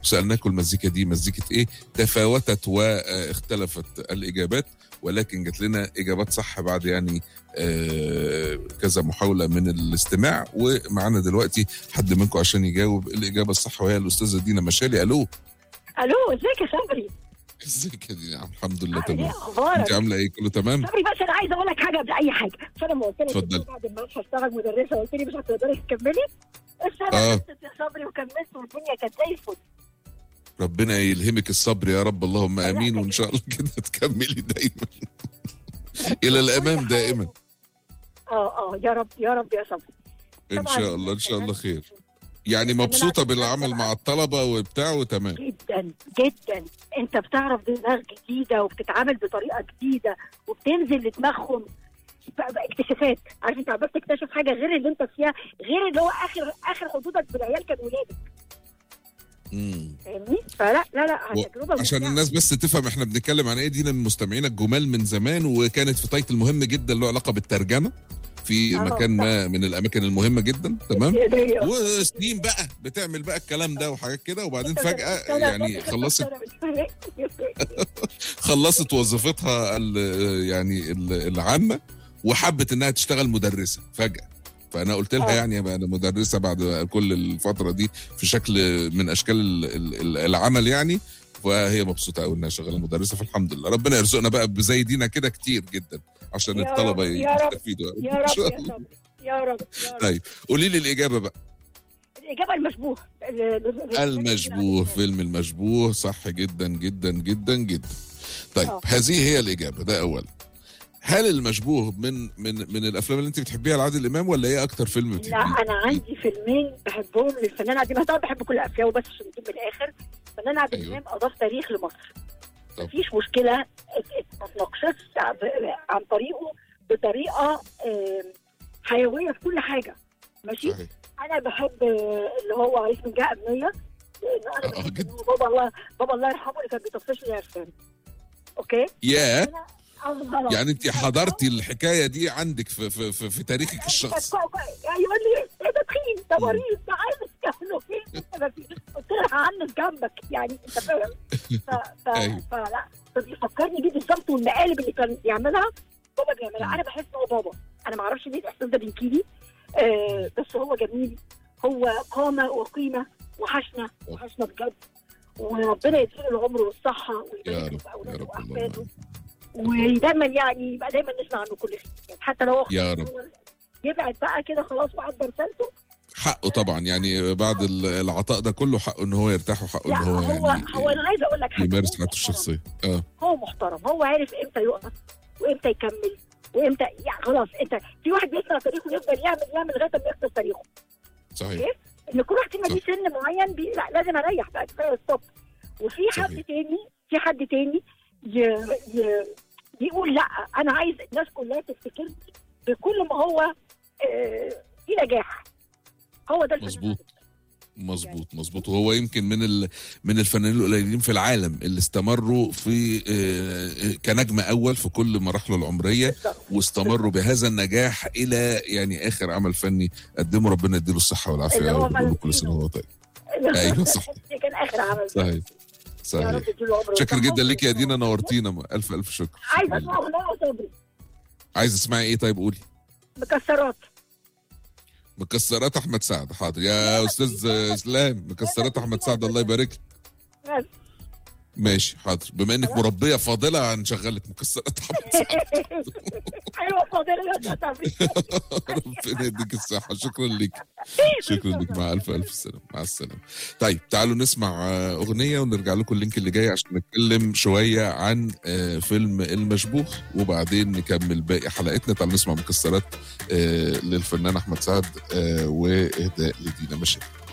وسالناكم المزيكا دي مزيكه ايه تفاوتت واختلفت الاجابات ولكن جات لنا اجابات صح بعد يعني آه، كذا محاوله من الاستماع ومعانا دلوقتي حد منكم عشان يجاوب الاجابه الصح وهي الاستاذه دينا مشالي الو الو ازيك يا صبري ازيك يا دينا الحمد لله عامل ايه تمام انت اخبارك عامله ايه كله تمام صبري بس انا عايزه اقول لك حاجه قبل اي حاجه عشان لما قلت لك اتفضل. بعد ما هشتغل مدرسه قلت لي مش هتقدري تكملي بس انا آه. خلصت يا صبري وكملت والدنيا كانت زي الفل ربنا يلهمك الصبر يا رب اللهم لا، امين لا. وان شاء الله كده تكملي دايما الى الامام دائما اه اه يا رب يا رب يا صبري ان طبعاً شاء الله ان شاء الله خير يعني أنا مبسوطه عشان بالعمل كده مع الطلبه وبتاع وتمام جدا جدا انت بتعرف دماغ جديده وبتتعامل بطريقه جديده وبتنزل لدماغهم بقى- بقى اكتشافات عارف انت عمال تكتشف حاجه غير اللي انت فيها غير اللي هو اخر اخر حدودك بالعيال كان ولادك مم. فاهمني فلا لا لا و- تجربه عشان ممتعة. الناس بس تفهم احنا بنتكلم عن ايه دينا المستمعين الجمال من زمان وكانت في تايتل مهم جدا له علاقه بالترجمه في آه، مكان ما من الاماكن المهمه جدا تمام إيديا. وسنين بقى بتعمل بقى الكلام ده وحاجات كده وبعدين فجاه سنة- يعني سنة- خلصت سنة مش فاهم. خلصت وظيفتها ال- يعني ال- العامه وحبت انها تشتغل مدرسه فجاه فانا قلت لها آه. يعني أبقى انا مدرسه بعد كل الفتره دي في شكل من اشكال ال- ال- العمل يعني فهي مبسوطه قوي انها شغاله مدرسه فالحمد لله ربنا يرزقنا بقى بزي دينا كده كتير جدا عشان يا الطلبه رب، يا رب، يستفيدوا يا إن رب شاء يا الله. صبري يا رب يا رب طيب قولي لي الاجابه بقى الاجابه المشبوه المشبوه فيلم المشبوه صح جدا جدا جدا جدا طيب آه. هذه هي الإجابة ده أولا هل المشبوه من من من الافلام اللي انت بتحبيها لعادل امام ولا ايه اكتر فيلم لا بتحبيه؟ انا عندي فيلمين بحبهم للفنان عادل امام طبعا بحب كل افلامه بس عشان نجيب من الاخر الفنان عادل أيوه. امام اضاف تاريخ لمصر طب. مفيش مشكله ات- ات- ما اتناقشتش ب- عن طريقه بطريقه آم، حيويه في كل حاجه ماشي صحيح انا بحب آه، اللي هو عريس من جهه امنيه لان انا آه، بحب جدا. إن هو بابا الله بابا الله يرحمه اللي كان بيطفش لي عرفان اوكي يا انا أفضل- يعني انت حضرتي الحكايه دي عندك في في في, في تاريخك الشخصي يعني يقول لي ايه ده تخين ده مريض ده عايز تعمله فين أنا في- قلت له هعنف جنبك يعني انت فاهم ف... ف... أيوه. فلا فبيفكرني بيه بالظبط والمقالب اللي كان يعملها بابا بيعملها انا بحس ان هو بابا انا ما اعرفش ليه الاحساس ده بيجيلي آه بس هو جميل هو قامه وقيمه وحشنا وحشنا بجد وربنا يديله العمر والصحه يا ويبارك له رب في يا اولاده رب واحفاده اللهم ودايما يعني يبقى دايما نسمع عنه كل خير يعني حتى لو هو يا رب. يبعد بقى كده خلاص وعدى رسالته حقه طبعا يعني بعد ال- العطاء ده كله حقه ان هو يرتاح وحقه لا ان هو هو يعني هو انا عايزه اقول لك حاجه يمارس هو حياته محترم. الشخصيه اه هو محترم هو عارف امتى يقف وامتى يكمل وامتى يعني خلاص انت في واحد بيسمع تاريخه يفضل يعمل يعمل لغايه ما يخلص تاريخه صحيح ان كل واحد فينا ليه سن معين بي... لا لازم اريح بقى كفايه ستوب وفي حد صحيح. تاني في حد تاني ي... ي... يقول لا انا عايز الناس كلها تفتكرني بكل ما هو آه... في نجاح هو ده الفنان مظبوط. مظبوط مظبوط وهو يمكن من ال... من الفنانين القليلين في العالم اللي استمروا في آه، كنجم اول في كل مراحله العمريه بالظبط. واستمروا بهذا النجاح الى يعني اخر عمل فني قدمه ربنا يديله الصحه والعافيه اللي يا هو رب نقول له كل سنه وهو طيب أيوة، صح. ده كان اخر عمل صحيح يا صحيح رب يديله عمر شكر وصحة. جدا ليك يا دينا نورتينا الف الف شكر عايزه شكراً اسمع ليك. اغنيه صبري عايز تسمعي ايه طيب قولي مكسرات مكسرات احمد سعد حاضر يا استاذ اسلام مكسرات احمد سعد الله يبارك لك بس. ماشي حاضر بما انك مربيه فاضله هنشغل لك مكسرات احمد سعد ايوه فاضل يا صبري ربنا يديك الصحه شكرا لك شكرا لك مع الف الف سلامه مع السلامه طيب تعالوا نسمع آه، اغنيه ونرجع لكم اللينك اللي جاي عشان نتكلم شويه عن آه، فيلم المشبوه وبعدين نكمل باقي حلقتنا تعالوا نسمع مكسرات آه، للفنان احمد سعد آه، واهداء لدينا مشاهد